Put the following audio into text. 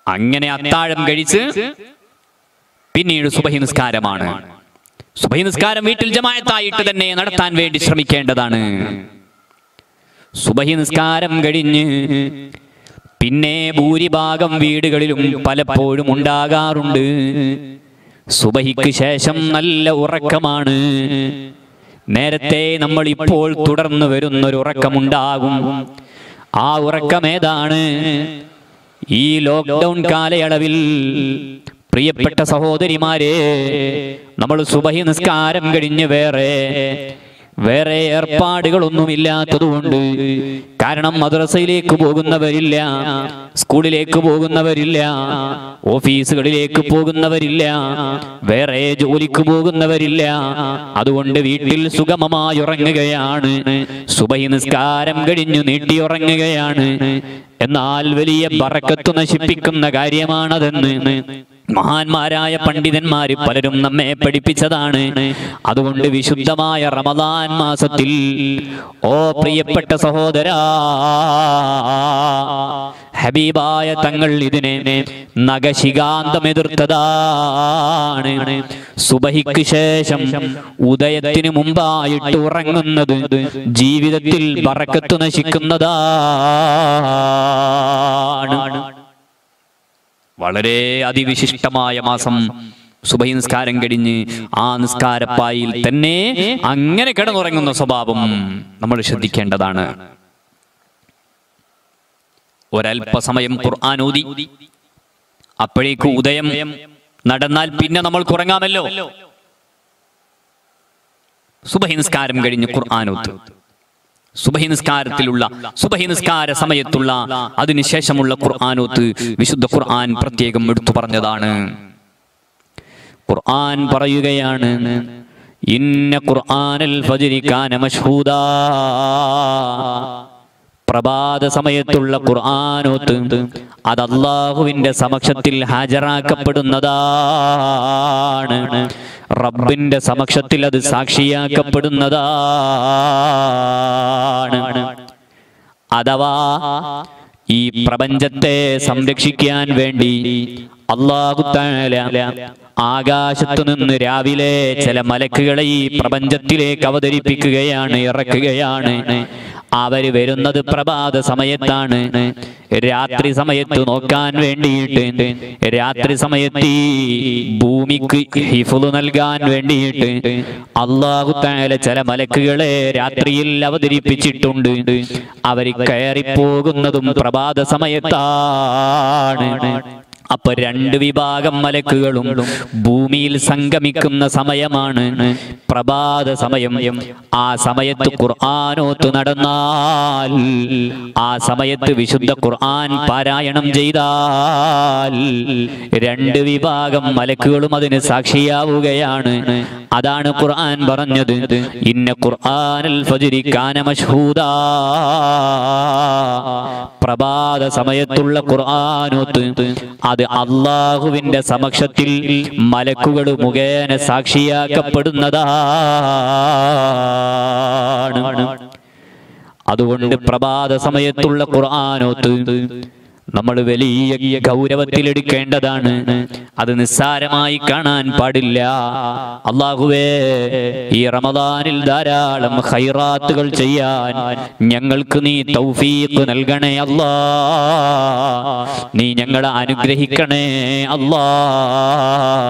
അങ്ങനെ അത്താഴം കഴിച്ച് പിന്നീട് സുബഹി നിസ്കാരമാണ് സുബഹി നിസ്കാരം വീട്ടിൽ ജമായത്തായിട്ട് തന്നെ നടത്താൻ വേണ്ടി ശ്രമിക്കേണ്ടതാണ് സുബഹി നിസ്കാരം കഴിഞ്ഞ് പിന്നെ ഭൂരിഭാഗം വീടുകളിലും പലപ്പോഴും ഉണ്ടാകാറുണ്ട് സുബഹിക്ക് ശേഷം നല്ല ഉറക്കമാണ് നേരത്തെ നമ്മൾ ഇപ്പോൾ തുടർന്ന് വരുന്നൊരു ഉറക്കമുണ്ടാകും ആ ഉറക്കം ഏതാണ് ഈ ലോക്ക്ഡൗൺ കാലയളവിൽ പ്രിയപ്പെട്ട സഹോദരിമാരെ നമ്മൾ സുബഹി നിസ്കാരം കഴിഞ്ഞ് വേറെ വേറെ ഏർപ്പാടുകളൊന്നുമില്ലാത്തതുകൊണ്ട് കാരണം മദ്രസയിലേക്ക് പോകുന്നവരില്ല സ്കൂളിലേക്ക് പോകുന്നവരില്ല ഓഫീസുകളിലേക്ക് പോകുന്നവരില്ല വേറെ ജോലിക്ക് പോകുന്നവരില്ല അതുകൊണ്ട് വീട്ടിൽ സുഗമമായി ഉറങ്ങുകയാണ് സുബഹി നിസ്കാരം കഴിഞ്ഞു നീട്ടിയുറങ്ങുകയാണ് എന്നാൽ വലിയ ബറക്കത്ത് നശിപ്പിക്കുന്ന കാര്യമാണതെന്ന് മഹാന്മാരായ പണ്ഡിതന്മാര് പലരും നമ്മെ പഠിപ്പിച്ചതാണ് അതുകൊണ്ട് വിശുദ്ധമായ റമദാൻ മാസത്തിൽ ഓ പ്രിയപ്പെട്ട സഹോദര ഹബീബായ തങ്ങൾ ഇതിനെ നഖശികാന്തം എതിർത്തതാണ് സുബഹിക്ക് ശേഷം ഉദയത്തിന് മുമ്പായിട്ട് ഉറങ്ങുന്നത് ജീവിതത്തിൽ ബറക്കത്ത് നശിക്കുന്നതാണ് വളരെ അതിവിശിഷ്ടമായ മാസം സുബഹി നിസ്കാരം കഴിഞ്ഞ് ആ നിസ്കാരപ്പായിൽ തന്നെ അങ്ങനെ കിടന്നുറങ്ങുന്ന സ്വഭാവം നമ്മൾ ശ്രദ്ധിക്കേണ്ടതാണ് ഒരല്പസമയം ഖുർആൻ ഓതി അപ്പോഴേക്ക് ഉദയം നടന്നാൽ പിന്നെ നമ്മൾ കുറങ്ങാമല്ലോ സുബഹി നിസ്കാരം കഴിഞ്ഞ് ഖുർആൻ ഓത്ത് സുബഹി നിസ്കാരത്തിലുള്ള സുബഹി നിസ്കാര സമയത്തുള്ള അതിനുശേഷമുള്ള ഖുർആാനോത്ത് വിശുദ്ധ ഖുർആൻ പ്രത്യേകം എടുത്തു പറഞ്ഞതാണ് ഖുർആൻ പറയുകയാണ് ഇന്ന ഖുർആനൽ ഫജ്രി കാന മഷ്ഹൂദാ പ്രഭാത സമയത്തുള്ള ഖുർആാനോത്ത് അത് അള്ളാഹുവിന്റെ സമക്ഷത്തിൽ ഹാജരാക്കപ്പെടുന്നതാണ് റബ്ബിന്റെ സമക്ഷത്തിൽ അത് സാക്ഷിയാക്കപ്പെടുന്നതാണ് അഥവാ ഈ പ്രപഞ്ചത്തെ സംരക്ഷിക്കാൻ വേണ്ടി അള്ളാഹു താല ആകാശത്തു നിന്ന് രാവിലെ ചില മലക്കുകളെ ഈ പ്രപഞ്ചത്തിലേക്ക് അവതരിപ്പിക്കുകയാണ് ഇറക്കുകയാണ് അവര് വരുന്നത് പ്രഭാത സമയത്താണ് രാത്രി സമയത്ത് നോക്കാൻ വേണ്ടിയിട്ട് രാത്രി സമയത്ത് ഈ ഭൂമിക്ക് ഹിഫുള് നൽകാൻ വേണ്ടിയിട്ട് അള്ളാഹു താല ചില മലക്കുകളെ രാത്രിയിൽ അവതരിപ്പിച്ചിട്ടുണ്ട് അവർ കയറിപ്പോകുന്നതും പ്രഭാത സമയത്താണ് അപ്പൊ രണ്ട് വിഭാഗം മലക്കുകളും ഭൂമിയിൽ സംഗമിക്കുന്ന സമയമാണ് പ്രഭാത സമയം ആ സമയത്ത് ഖുർആാനോത്ത് നടന്നാൽ ആ സമയത്ത് വിശുദ്ധ ഖുർആൻ പാരായണം ചെയ്താൽ രണ്ട് വിഭാഗം മലക്കുകളും അതിന് സാക്ഷിയാവുകയാണ് അതാണ് ഖുർആൻ പറഞ്ഞത് ഇന്ന ഖുർആനൽ ഫജ്രി കാന മഷ്ഹൂദാ പ്രഭാത സമയത്തുള്ള ഖുർആാനോത്ത് അത് അള്ളാഹുവിന്റെ സമക്ഷത്തിൽ മലക്കുകൾ മുഖേന സാക്ഷിയാക്കപ്പെടുന്നതാണ് അതുകൊണ്ട് പ്രഭാത സമയത്തുള്ള ഖുർആാനോത്ത് നമ്മൾ വലിയ ഗൗരവത്തിലെടുക്കേണ്ടതാണ് അത് നിസ്സാരമായി കാണാൻ പാടില്ല അള്ളാഹുവേ ഈ റമദാനിൽ ധാരാളം ഹൈറാത്തുകൾ ചെയ്യാൻ ഞങ്ങൾക്ക് നീ തൗഫീഖ് നൽകണേ അല്ലാ നീ ഞങ്ങളെ അനുഗ്രഹിക്കണേ അല്ലാ